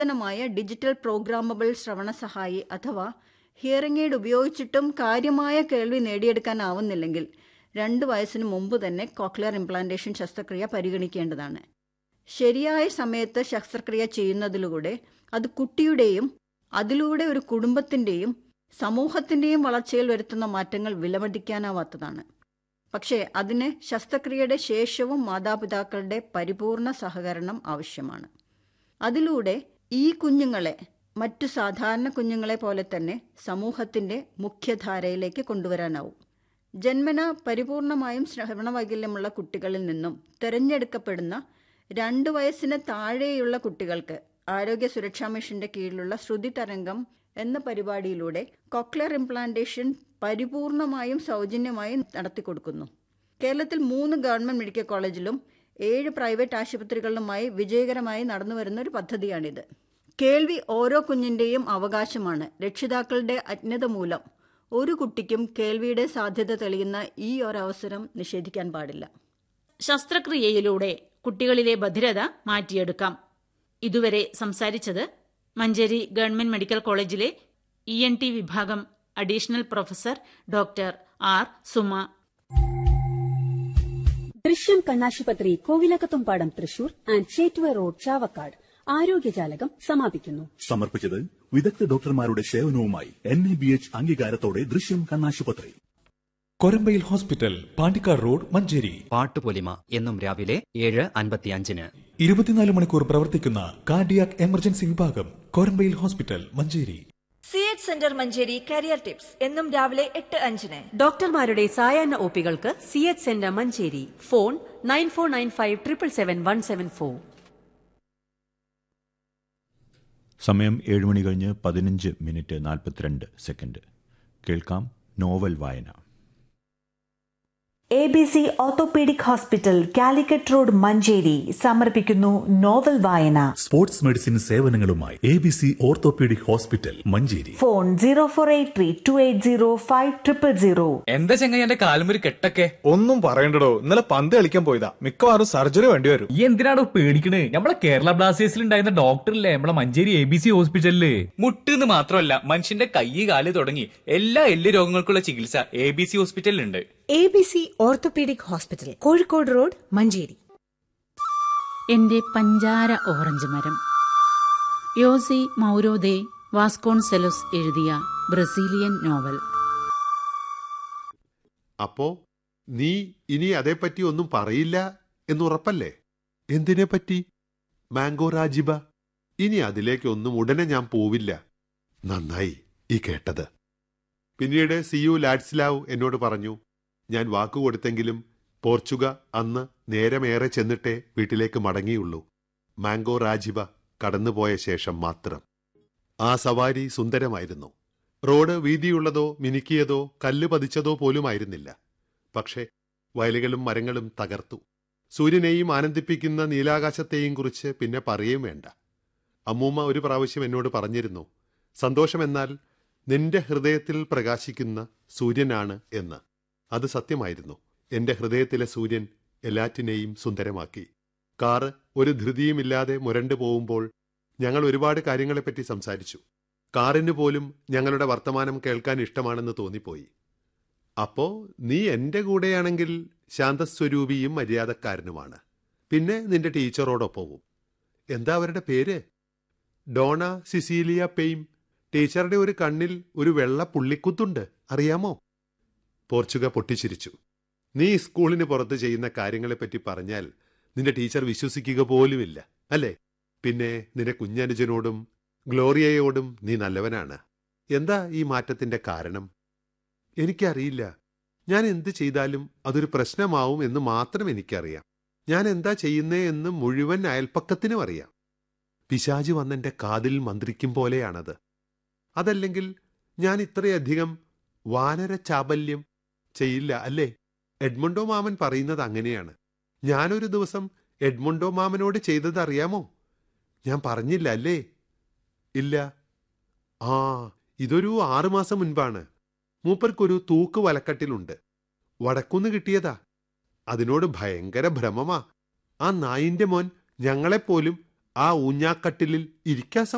നൂതനമായ digital programmable ശ്രവണ സഹായി അഥവാ ഹിയറിംഗ് എയ്ഡ് ഉപയോഗിച്ചിട്ടും കാര്യമായ കേൾവി നേടിയെടുക്കാനാവുന്നില്ലെങ്കിൽ രണ്ട് വയസ്സിന് മുമ്പ് തന്നെ കോക്ലിയർ ഇംപ്ലാന്റേഷൻ ശസ്ത്രക്രിയ പരിഗണിക്കേണ്ടതാണ് ശരിയായ സമയത്ത് ശസ്ത്രക്രിയ ചെയ്യുന്നതിലൂടെ അത് കുട്ടിയുടെയും അതിലൂടെ ഒരു കുടുംബത്തിൻ്റെയും സമൂഹത്തിൻ്റെയും വളർച്ചയിൽ വരുത്തുന്ന മാറ്റങ്ങൾ വിലമതിക്കാനാവാത്തതാണ് പക്ഷേ അതിന് ശസ്ത്രക്രിയയുടെ ശേഷവും മാതാപിതാക്കളുടെ പരിപൂർണ സഹകരണം ആവശ്യമാണ് അതിലൂടെ ഈ കുഞ്ഞുങ്ങളെ മറ്റു സാധാരണ കുഞ്ഞുങ്ങളെ പോലെ തന്നെ സമൂഹത്തിന്റെ മുഖ്യധാരയിലേക്ക് കൊണ്ടുവരാനാവും ജന്മന പരിപൂർണമായും ശ്രവണവൈകല്യമുള്ള കുട്ടികളിൽ നിന്നും തിരഞ്ഞെടുക്കപ്പെടുന്ന രണ്ട് വയസ്സിന് താഴെയുള്ള കുട്ടികൾക്ക് ആരോഗ്യ സുരക്ഷാ മിഷന്റെ കീഴിലുള്ള ശ്രുതി തരംഗം എന്ന പരിപാടിയിലൂടെ കോക്ലിയർ ഇംപ്ലാന്റേഷൻ പരിപൂർണമായും സൗജന്യമായി നടത്തിക്കൊടുക്കുന്നു കേരളത്തിൽ മൂന്ന് ഗവൺമെന്റ് മെഡിക്കൽ കോളേജിലും ഏഴ് പ്രൈവറ്റ് ആശുപത്രികളിലുമായി വിജയകരമായി നടന്നുവരുന്ന ഒരു പദ്ധതിയാണിത് കേൾവി ഓരോ കുഞ്ഞിന്റെയും അവകാശമാണ് രക്ഷിതാക്കളുടെ അജ്ഞത മൂലം ഒരു കുട്ടിക്കും കേൾവിയുടെ സാധ്യത തെളിയുന്ന ഈ ഒരവസരം നിഷേധിക്കാൻ പാടില്ല ശസ്ത്രക്രിയയിലൂടെ കുട്ടികളിലെ ബധിരത മാറ്റിയെടുക്കാം ഇതുവരെ സംസാരിച്ചത് മഞ്ചേരി ഗവൺമെന്റ് മെഡിക്കൽ കോളേജിലെ ഇ എൻ ടി വിഭാഗം additional professor doctor R Suma Drishyam കണ്ണാശുപത്രി കോവിലകത്തുംപാടം തൃശൂർ ആൻഡ് ചേറ്റുവ റോഡ് ചാവക്കാട് ആരോഗ്യജാലകം സമാപിക്കുന്നു സമർപ്പിച്ചത് വിദഗ്ധ ഡോക്ടർമാരുടെ സേവനവുമായി എൻ എ ബി എച്ച് അംഗീകാരത്തോടെ ദൃശ്യം കണ്ണാശുപത്രി കൊരമ്പയിൽ ഹോസ്പിറ്റൽ പാണ്ടിക്കാട് റോഡ് മഞ്ചേരി പാട്ടുപൊലിമ എന്നും രാവിലെ ഏഴ് അൻപത്തിയഞ്ചിന് ഇരുപത്തിനാല് മണിക്കൂർ പ്രവർത്തിക്കുന്ന കാർഡിയാക് എമർജൻസി വിഭാഗം Korambayil hospital Manjeri C H centre Manjeri career tips എന്നും രാവിലെ എട്ട് അഞ്ചിന് ഡോക്ടർമാരുടെ സായാഹ്ന ഒപികൾക്ക് C H centre Manjeri phone nine four nine five triple seven one seven four സമയം ഏഴ് മണി കഴിഞ്ഞ് പതിനഞ്ച് മിനിറ്റ് നാൽപ്പത്തിരണ്ട് സെക്കൻഡ് കേൾക്കാം നോവൽ വായന A B C orthopaedic hospital Calicut road Manjeri സമർപ്പിക്കുന്നു നോവൽ വായന സ്പോർട്സ് മെഡിസിൻ സേവനങ്ങളുമായി A B C orthopaedic hospital Manjeri phone zero four eight three two eight zero five triple zero എന്താ ചെങ്ങായി എന്റെ കാലുമൊരു കെട്ടൊക്കെ ഒന്നും പറയണ്ടടോ ഇന്നലെ പന്ത് കളിക്കാൻ പോയതാ മിക്കവാറും സർജറി വേണ്ടി വരും ഈ എന്തിനാണോ പേടിക്കണേ നമ്മളെ കേരള ബ്ലാസ്റ്റേഴ്സിൽ ഉണ്ടായിരുന്ന ഡോക്ടറില്ലേ നമ്മളെ മഞ്ചേരി എ ബി സി ഹോസ്പിറ്റലില് മുട്ടെന്ന് മാത്രമല്ല മനുഷ്യന്റെ കൈ കാല് തുടങ്ങി എല്ലാ എല്ല് രോഗങ്ങൾക്കുള്ള ചികിത്സ എ ബി സി ഹോസ്പിറ്റലിലുണ്ട് A B C orthopaedic hospital Kozhikode road Manjeri എന്റെ പഞ്ചാര ഓറഞ്ച് മരം യോസി മൗരോദെ വാസ്കോൺസെലോസ് എഴുതിയ ബ്രസീലിയൻ നോവൽ അപ്പോ നീ ഇനി അതേപ്പറ്റി ഒന്നും പറയില്ല എന്നുറപ്പല്ലേ എന്തിനെ പറ്റി മാംഗോ രാജിബ ഇനി അതിലേക്കൊന്നും ഉടനെ ഞാൻ പോവില്ല നന്നായി ഈ കേട്ടത് പിന്നീട് സിയു ലാഡ്സ്ലാവ് എന്നോട് പറഞ്ഞു ഞാൻ വാക്കുകൊടുത്തെങ്കിലും പോർച്ചുഗ അന്ന് നേരമേറെ ചെന്നിട്ടേ വീട്ടിലേക്ക് മടങ്ങിയുള്ളൂ മാംഗോ രാജിബ കടന്നുപോയ ശേഷം മാത്രം ആ സവാരി സുന്ദരമായിരുന്നു റോഡ് വീതിയുള്ളതോ മിനുക്കിയതോ കല്ല് പതിച്ചതോ പോലുമായിരുന്നില്ല പക്ഷേ വയലുകളും മരങ്ങളും തകർത്തു സൂര്യനെയും ആനന്ദിപ്പിക്കുന്ന നീലാകാശത്തെയും കുറിച്ച് പിന്നെ പറയുകയും വേണ്ട അമ്മൂമ്മ ഒരു പ്രാവശ്യം എന്നോട് പറഞ്ഞിരുന്നു സന്തോഷമെന്നാൽ നിന്റെ ഹൃദയത്തിൽ പ്രകാശിക്കുന്ന സൂര്യനാണ് എന്ന് അത് സത്യമായിരുന്നു എന്റെ ഹൃദയത്തിലെ സൂര്യൻ എല്ലാറ്റിനെയും സുന്ദരമാക്കി കാറ് ഒരു ധൃതിയുമില്ലാതെ മുരണ്ടു പോകുമ്പോൾ ഞങ്ങൾ ഒരുപാട് കാര്യങ്ങളെപ്പറ്റി സംസാരിച്ചു കാറിന് പോലും ഞങ്ങളുടെ വർത്തമാനം കേൾക്കാൻ ഇഷ്ടമാണെന്ന് തോന്നിപ്പോയി അപ്പോ നീ എന്റെ കൂടെയാണെങ്കിൽ ശാന്തസ്വരൂപിയും മര്യാദക്കാരനുമാണ് പിന്നെ നിന്റെ ടീച്ചറോടൊപ്പവും എന്താ അവരുടെ പേര് ഡോണ സിസീലിയ പെയിം ടീച്ചറുടെ ഒരു കണ്ണിൽ ഒരു വെള്ള പുള്ളിക്കുത്തുണ്ട് അറിയാമോ പോർച്ചുഗ പൊട്ടിച്ചിരിച്ചു നീ സ്കൂളിന് പുറത്ത് ചെയ്യുന്ന കാര്യങ്ങളെപ്പറ്റി പറഞ്ഞാൽ നിന്റെ ടീച്ചർ വിശ്വസിക്കുക പോലുമില്ല അല്ലേ പിന്നെ നിന്റെ കുഞ്ഞനുജനോടും ഗ്ലോറിയയോടും നീ നല്ലവനാണ് എന്താ ഈ മാറ്റത്തിന്റെ കാരണം എനിക്കറിയില്ല ഞാൻ എന്ത് ചെയ്താലും അതൊരു പ്രശ്നമാവും എന്ന് മാത്രം എനിക്കറിയാം ഞാൻ എന്താ ചെയ്യുന്നേ എന്ന് മുഴുവൻ അയൽപ്പക്കത്തിനും അറിയാം പിശാജ് വന്നെന്റെ കാതിൽ മന്ത്രിക്കും പോലെയാണത് അതല്ലെങ്കിൽ ഞാൻ ഇത്രയധികം വാനര ചാബല്യം ചെയ്യില്ല അല്ലേ എഡ്മണ്ടോ മാമൻ പറയുന്നത് അങ്ങനെയാണ് ഞാനൊരു ദിവസം എഡ്മണ്ടോ മാമനോട് ചെയ്തത് അറിയാമോ ഞാൻ പറഞ്ഞില്ല അല്ലേ ഇല്ല ആ ഇതൊരു ആറുമാസം മുൻപാണ് മൂപ്പർക്കൊരു തൂക്ക് വലക്കട്ടിലുണ്ട് വടക്കുന്ന് കിട്ടിയതാ അതിനോട് ഭയങ്കര ഭ്രമമാ ആ നായിന്റെ മോൻ ഞങ്ങളെപ്പോലും ആ ഊഞ്ഞാക്കട്ടിലിൽ ഇരിക്കാൻ